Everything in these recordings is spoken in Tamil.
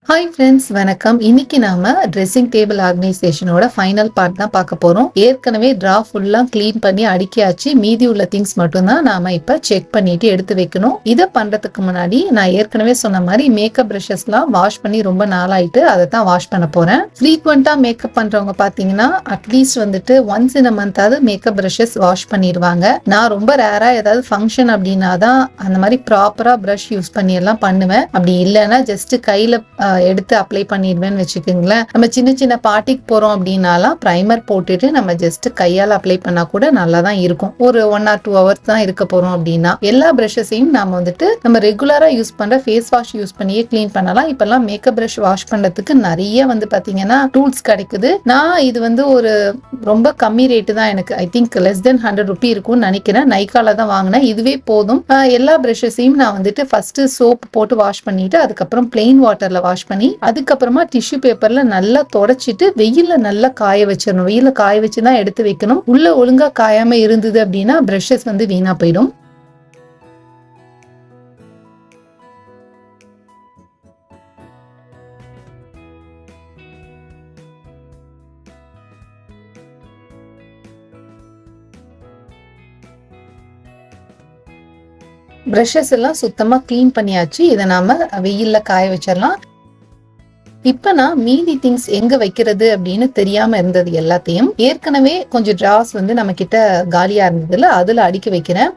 ஹாய் ஃப்ரெண்ட்ஸ் வணக்கம் இன்னைக்கு நாம ட்ரெஸ்ஸிங் டேபிள் ஆர்கனைசேஷனோட ஃபைனல் பார்ட் தான் பார்க்க போறோம் ஏற்கனவே டிரா ஃபுல்லா க்ளீன் பண்ணி அடுக்கியாச்சு மீதி உள்ள திங்ஸ் மட்டும்தான் நாம இப்ப செக் பண்ணிட்டு எடுத்து வைக்கணும் இதை பண்றதுக்கு முன்னாடி நான் ஏற்கனவே சொன்ன மாதிரி மேக்கப் ப்ரஷஸ்லாம் வாஷ் பண்ணி ரொம்ப நாளாயிட்டு அதை தான் வாஷ் பண்ண போறேன் ஃப்ரீக்வெண்டா மேக்கப் பண்றவங்க பாத்தீங்கன்னா அட்லீஸ்ட் வந்துட்டு ஒன்ஸ் இன் அ மந்தாவது மேக்கப் ப்ரஷஸ் வாஷ் பண்ணிடுவாங்க நான் ரொம்ப ரேரா ஏதாவது ஃபங்க்ஷன் அப்படின்னா தான் அந்த மாதிரி ப்ராப்பரா ப்ரஷ் யூஸ் பண்ணி எல்லாம் பண்ணுவேன் அப்படி இல்லைன்னா ஜஸ்ட் கையில அஹ், எடுத்து அப்ளை பண்ணிடுவேன்னு வச்சுக்கோங்களேன் நம்ம சின்ன சின்ன பார்ட்டிக்கு போறோம் அப்படின்னாலாம் ப்ரைமர் போட்டுட்டு நம்ம ஜஸ்ட் கையால் அப்ளை பண்ணா கூட நல்லா தான் இருக்கும் ஒரு ஒன் ஆர் டூ ஹவர்ஸ் தான் இருக்க போறோம் அப்படின்னா எல்லா ப்ரஷஸையும் நாம வந்துட்டு நம்ம ரெகுலரா யூஸ் பண்ற ஃபேஸ் வாஷ் யூஸ் பண்ணியே க்ளீன் பண்ணலாம் இப்பெல்லாம் மேக்கப் ப்ரஷ் வாஷ் பண்றதுக்கு நிறைய வந்து பாத்தீங்கன்னா டூல்ஸ் கிடைக்குது நான் இது வந்து ஒரு ரொம்ப கம்மி ரேட்டு தான் எனக்கு I think less than hundred rupee இருக்கும்னு நினைக்கிறேன் நைக்கால தான் வாங்கினேன் இதுவே போதும் ஆஹ் எல்லா ப்ரஷஸையும் நான் வந்துட்டு ஃபர்ஸ்ட் சோப் போட்டு வாஷ் பண்ணிட்டு அதுக்கப்புறம் பிளெயின் வாட்டர்ல வாஷ் பண்ணி அதுக்கப்புறமா டிஷ்யூ பேப்பர்ல நல்லா தொடச்சிட்டு வெயில்ல நல்லா காய வச்சிடணும் வெயில்ல காய வச்சு தான் எடுத்து வைக்கணும் உள்ள ஒழுங்கா காயாம இருந்தது அப்படின்னா ப்ரஷஸ் வந்து வீணா போயிடும் ப்ரஷஸ் எல்லாம் சுத்தமா க்ளீன் பண்ணியாச்சு இதை நாம வெயில்ல காய வச்சிடலாம் இப்ப நான் மீதி திங்ஸ் எங்க வைக்கிறது அப்படின்னு தெரியாம இருந்தது எல்லாத்தையும் ஏற்கனவே கொஞ்சம் டிராஸ் வந்து நம்ம கிட்ட காலியா இருந்ததுல அதுல அடுக்கி வைக்கிறேன்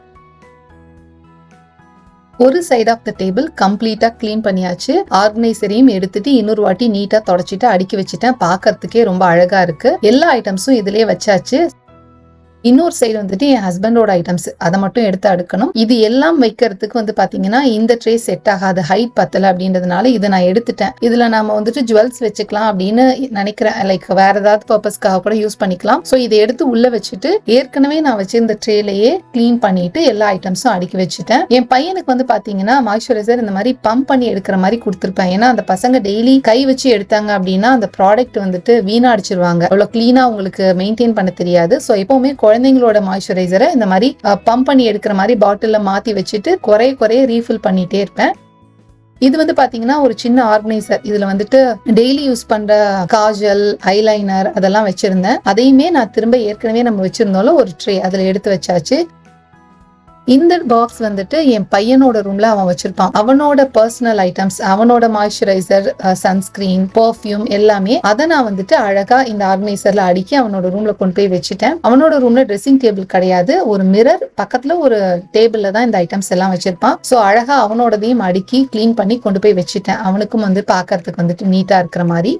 ஒரு சைட் ஆஃப் த டேபிள் கம்ப்ளீட்டா க்ளீன் பண்ணியாச்சு ஆர்கனைசரையும் எடுத்துட்டு இன்னொரு வாட்டி நீட்டா தொடச்சிட்டு அடுக்கி வச்சுட்டேன் பார்க்கறதுக்கே ரொம்ப அழகா இருக்கு எல்லா ஐட்டம்ஸும் இதுலயே வச்சாச்சு இன்னொரு சைடு வந்துட்டு என் ஹஸ்பண்டோட ஐட்டம்ஸ் அதை மட்டும் எடுத்து அடுக்கணும் இது எல்லாம் வைக்கிறதுக்கு வந்து பாத்தீங்கன்னா இந்த ட்ரே செட் ஆகாது ஹைட் பத்தல அப்படின்றதுனால இதை நான் எடுத்துட்டேன் இதுல நாம வந்துட்டு ஜுவல்ஸ் வச்சுக்கலாம் அப்படின்னு நினைக்கிறேன் லைக் வேற ஏதாவது பர்பஸ்க்காக கூட யூஸ் பண்ணிக்கலாம் ஸோ இதை எடுத்து உள்ள வச்சுட்டு ஏற்கனவே நான் வச்சிருந்த ட்ரேலையே க்ளீன் பண்ணிட்டு எல்லா ஐட்டம்ஸும் அடுக்கி வச்சுட்டேன் என் பையனுக்கு வந்து பாத்தீங்கன்னா மாய்ஸ்சரைசர் இந்த மாதிரி பம்ப் பண்ணி எடுக்கிற மாதிரி கொடுத்துருப்பேன் ஏன்னா அந்த பசங்க டெய்லி கை வச்சு எடுத்தாங்க அப்படின்னா அந்த ப்ராடக்ட் வந்துட்டு வீணாடிச்சிருவாங்க அவ்வளவு கிளீனா உங்களுக்கு மெயின்டைன் பண்ண தெரியாது ஸோ எப்பவுமே குழந்தைங்களோட மாய்ஸ்சரைசரை இந்த மாதிரி பம்ப் பண்ணி எடுக்கிற மாதிரி பாட்டில்ல மாத்தி வச்சுட்டு குறைய குறைய ரீஃபில் பண்ணிட்டே இருப்பேன் இது வந்து பாத்தீங்கன்னா ஒரு சின்ன ஆர்கனைசர் இதுல வந்துட்டு டெய்லி யூஸ் பண்ற காஜல் ஐலைனர் அதெல்லாம் வச்சிருந்தேன் அதையுமே நான் திரும்ப ஏற்கனவே நம்ம வச்சிருந்தாலும் ஒரு ட்ரே அதுல எடுத்து வச்சாச்சு இந்த பாக்ஸ் வந்துட்டு என் பையனோட ரூம்ல அவன் வச்சிருப்பான் அவனோட பர்சனல் ஐட்டம்ஸ் அவனோட மாய்ஸ்சரைசர் சன்ஸ்கிரீன் பர்ஃப்யூம் எல்லாமே அதை நான் வந்துட்டு அழகா இந்த ஆர்கனைசர்ல அடுக்கி அவனோட ரூம்ல கொண்டு போய் வச்சுட்டேன் அவனோட ரூம்ல ட்ரெஸ்ஸிங் டேபிள் கிடையாது ஒரு மிரர் பக்கத்துல ஒரு டேபிள்ல தான் இந்த ஐட்டம்ஸ் எல்லாம் வச்சிருப்பான் சோ அழகா அவனோடதையும் அடுக்கி க்ளீன் பண்ணி கொண்டு போய் வச்சுட்டேன் அவனுக்கும் வந்து பார்க்கறதுக்கு வந்துட்டு நீட்டா இருக்கிற மாதிரி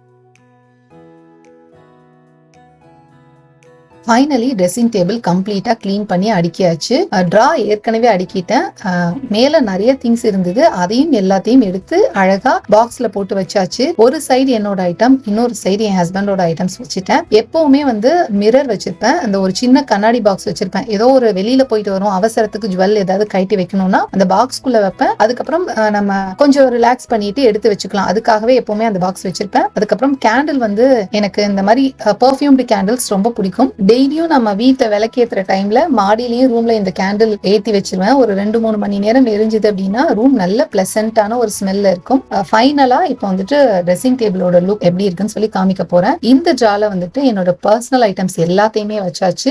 ஃபைனலி ட்ரெஸ்ஸிங் டேபிள் கம்ப்ளீட்டா க்ளீன் பண்ணி அடுக்கியாச்சு ட்ரா ஏற்கனவே அடுக்கிட்டேன் அஹ், மேல நிறைய திங்ஸ் இருந்தது அதையும் எல்லாத்தையும் எடுத்து அழகா பாக்ஸ்ல போட்டு வச்சாச்சு ஒரு சைடு என்னோட ஐட்டம் இன்னொரு சைடு என் ஹஸ்பண்டோட ஐட்டம்ஸ் வச்சுட்டேன் எப்பவுமே வந்து மிரர் வச்சிருப்பேன் அந்த ஒரு சின்ன கண்ணாடி பாக்ஸ் வச்சிருப்பேன் ஏதோ ஒரு வெளியில போயிட்டு வரும் அவசரத்துக்கு ஜுவல் ஏதாவது கட்டி வைக்கணும்னா அந்த பாக்ஸ்குள்ள வைப்பேன் அதுக்கப்புறம் அஹ், நம்ம கொஞ்சம் ரிலாக்ஸ் பண்ணிட்டு எடுத்து வச்சுக்கலாம் அதுக்காகவே எப்பவுமே அந்த பாக்ஸ் வச்சிருப்பேன் அதுக்கப்புறம் கேண்டில் வந்து எனக்கு இந்த மாதிரி பர்ஃபியூம்டு கேண்டில்ஸ் ரொம்ப பிடிக்கும் டெய்லியும் நம்ம வீட்டை விளக்கேத்துற டைம்ல மாடியிலயும் ரூம்ல இந்த கேண்டில் ஏத்தி வச்சிருவேன் ஒரு ரெண்டு மூணு மணி நேரம் எரிஞ்சுது அப்படின்னா ரூம் நல்ல பிளசண்டான ஒரு ஸ்மெல்ல இருக்கும் ஃபைனலா இப்போ வந்துட்டு ட்ரெஸ்ஸிங் டேபிளோட லுக் எப்படி இருக்குன்னு சொல்லி காமிக்க போறேன் இந்த ஜால வந்துட்டு என்னோட பர்சனல் ஐட்டம்ஸ் எல்லாத்தையுமே வச்சாச்சு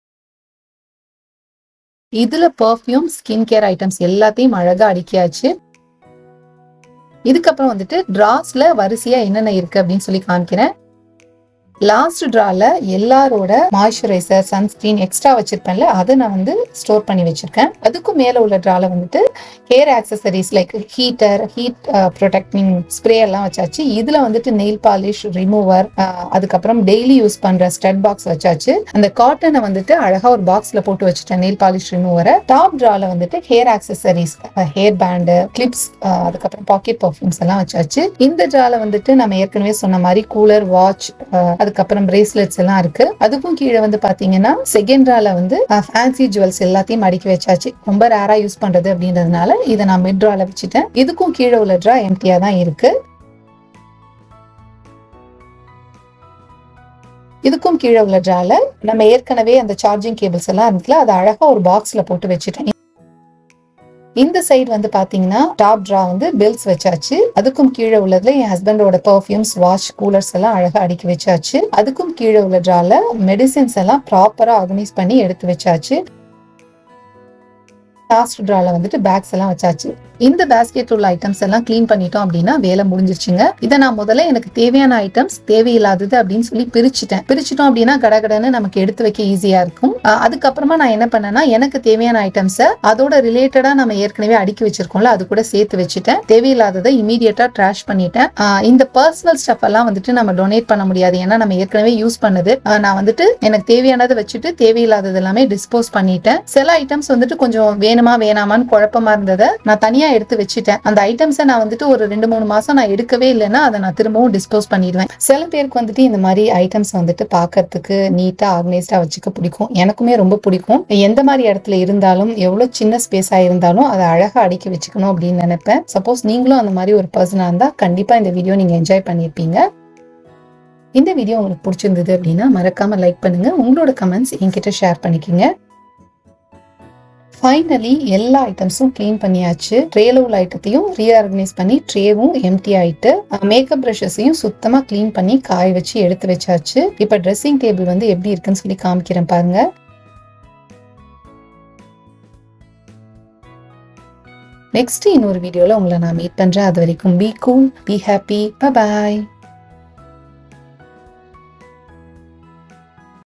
இதுல பர்ஃபியூம் ஸ்கின் கேர் ஐட்டம்ஸ் எல்லாத்தையும் அழகா அடுக்கியாச்சு இதுக்கப்புறம் வந்துட்டு டிராஸ்ல வரிசையா என்னென்ன இருக்கு அப்படின்னு சொல்லி காமிக்கிறேன் லாஸ்ட் ட்ரால எல்லாரோட மாய்ஸ்சரைசர் சன்ஸ்கிரீன் எக்ஸ்ட்ரா வச்சிருப்பேன்ல அதை நான் வந்து ஸ்டோர் பண்ணி வச்சிருக்கேன் அதுக்கும் மேல உள்ள ட்ரால வந்துட்டு hair accessories like heater heat protecting spray எல்லாம் வச்சாச்சு இதுல வந்துட்டு நெயில் பாலிஷ் ரிமூவர் அதுக்கப்புறம் டெய்லி யூஸ் பண்ற ஸ்டட் பாக்ஸ் வச்சாச்சு அந்த காட்டனை வந்துட்டு அழகா ஒரு பாக்ஸ்ல போட்டு வச்சுட்டேன் நெயில் பாலிஷ் ரிமூவரை டாப் ட்ரால வந்துட்டு hair accessories hair band clips அதுக்கப்புறம் பாக்கெட் பர்ஃபியூம்ஸ் எல்லாம் வச்சாச்சு இந்த ட்ரால வந்துட்டு நம்ம ஏற்கனவே சொன்ன மாதிரி கூலர் வாட்ச் அதுக்கப்புறம் பிரேஸ்லெட்ஸ் எல்லாம் இருக்கு அதுக்கும் கீழே வந்து பாத்தீங்கன்னா செகண்ட் ட்ரால வந்து ஃபேன்சி ஜுவல்ஸ் எல்லாத்தையும் அடுக்கி வச்சாச்சு ரொம்ப ரேரா யூஸ் பண்றது அப்படின்றதுனால இதை நான் மிட் ட்ரால வச்சுட்டேன் இதுக்கும் கீழே உள்ள ட்ரா எம்டியா தான் இருக்கு இதுக்கும் கீழே உள்ள ட்ரால நம்ம ஏற்கனவே அந்த சார்ஜிங் கேபிள்ஸ் எல்லாம் இருந்துல அதை அழகா ஒரு பாக்ஸ்ல போட்டு வச்சுட்டேன் இந்த சைடு வந்து பாத்தீங்கன்னா டாப் ட்ரா வந்து பில்ஸ் வச்சாச்சு அதுக்கும் கீழே உள்ளதுல என் ஹஸ்பண்டோட பர்ஃபியூம்ஸ் வாஷ் கூலர்ஸ் எல்லாம் அழகா அடுக்கி வச்சாச்சு அதுக்கும் கீழே உள்ள ட்ரால மெடிசின்ஸ் எல்லாம் ப்ராப்பரா ஆர்கனைஸ் பண்ணி எடுத்து வச்சாச்சு லாஸ்ட் ட்ரால வந்துட்டு பேக்ஸ் எல்லாம் வச்சாச்சு இந்த பேஸ்கெட் உள்ள ஐட்டம்ஸ் எல்லாம் க்ளீன் பண்ணிட்டோம் அப்படின்னா வேலை முடிஞ்சிருச்சுங்க இதை நான் முதல்ல எனக்கு தேவையான ஐட்டம்ஸ் தேவையில்லாதது அப்படின்னு சொல்லி பிரிச்சுட்டேன் பிரிச்சுட்டோம் அப்படின்னா கடகடன்னு நமக்கு எடுத்து வைக்க ஈஸியா இருக்கும் அஹ் அதுக்கப்புறமா நான் என்ன பண்ணேன்னா எனக்கு தேவையான ஐட்டம்ஸை அதோட ரிலேட்டடா நம்ம ஏற்கனவே அடுக்கி வச்சிருக்கோம்ல அது கூட சேர்த்து வச்சுட்டேன் தேவையில்லாததை இமீடியட்டா ட்ராஷ் பண்ணிட்டேன் அஹ் இந்த பர்சனல் ஸ்டஃப் எல்லாம் வந்துட்டு நம்ம டொனேட் பண்ண முடியாது ஏன்னா நம்ம ஏற்கனவே யூஸ் பண்ணது அஹ் நான் வந்துட்டு எனக்கு தேவையானதை வச்சுட்டு தேவையில்லாதது எல்லாமே டிஸ்போஸ் பண்ணிட்டேன் சில ஐட்டம்ஸ் வந்துட்டு கொஞ்சம் வேணுமா வேணாமான்னு குழப்பமா இருந்ததை நான் தனியா எடுத்து வச்சுட்டேன் அந்த ஐட்டம்ஸை நான் வந்துட்டு ஒரு ரெண்டு மூணு மாசம் நான் எடுக்கவே இல்லைன்னா அதை நான் திரும்பவும் டிஸ்போஸ் பண்ணிடுவேன் சில பேருக்கு வந்துட்டு இந்த மாதிரி ஐட்டம்ஸ் வந்துட்டு பார்க்கறதுக்கு நீட்டா ஆர்கனைஸ்டா வச்சுக்க பிடிக்கும் எனக்குமே ரொம்ப பிடிக்கும் எந்த மாதிரி இடத்துல இருந்தாலும் எவ்வளவு சின்ன ஸ்பேஸா இருந்தாலும் அதை அழகா அடுக்கி வச்சுக்கணும் அப்படின்னு நினைப்பேன் சப்போஸ் நீங்களும் அந்த மாதிரி ஒரு பர்சனா இருந்தா கண்டிப்பா இந்த வீடியோ நீங்க என்ஜாய் பண்ணியிருப்பீங்க இந்த வீடியோ உங்களுக்கு பிடிச்சிருந்தது அப்படின்னா மறக்காம லைக் பண்ணுங்க உங்களோட கமெண்ட்ஸ் என்கிட்ட ஷேர் பண்ணிக்கோங்க ஃபைனலி எல்லா ஐட்டம்ஸும் க்ளீன் பண்ணியாச்சு ட்ரேல உள்ள ஐட்டத்தையும் ரீஆர்கனைஸ் பண்ணி ட்ரேவும் எம்டி ஆயிட்டு மேக்கப் ப்ரஷஸையும் சுத்தமா க்ளீன் பண்ணி காய வச்சு எடுத்து வச்சாச்சு இப்ப ட்ரெஸ்ஸிங் டேபிள் வந்து எப்படி இருக்குன்னு சொல்லி காமிக்கிறேன் பாருங்க நெக்ஸ்ட் இன்னொரு வீடியோல உங்களை நான் மீட் பண்றேன் அது வரைக்கும் be cool be happy bye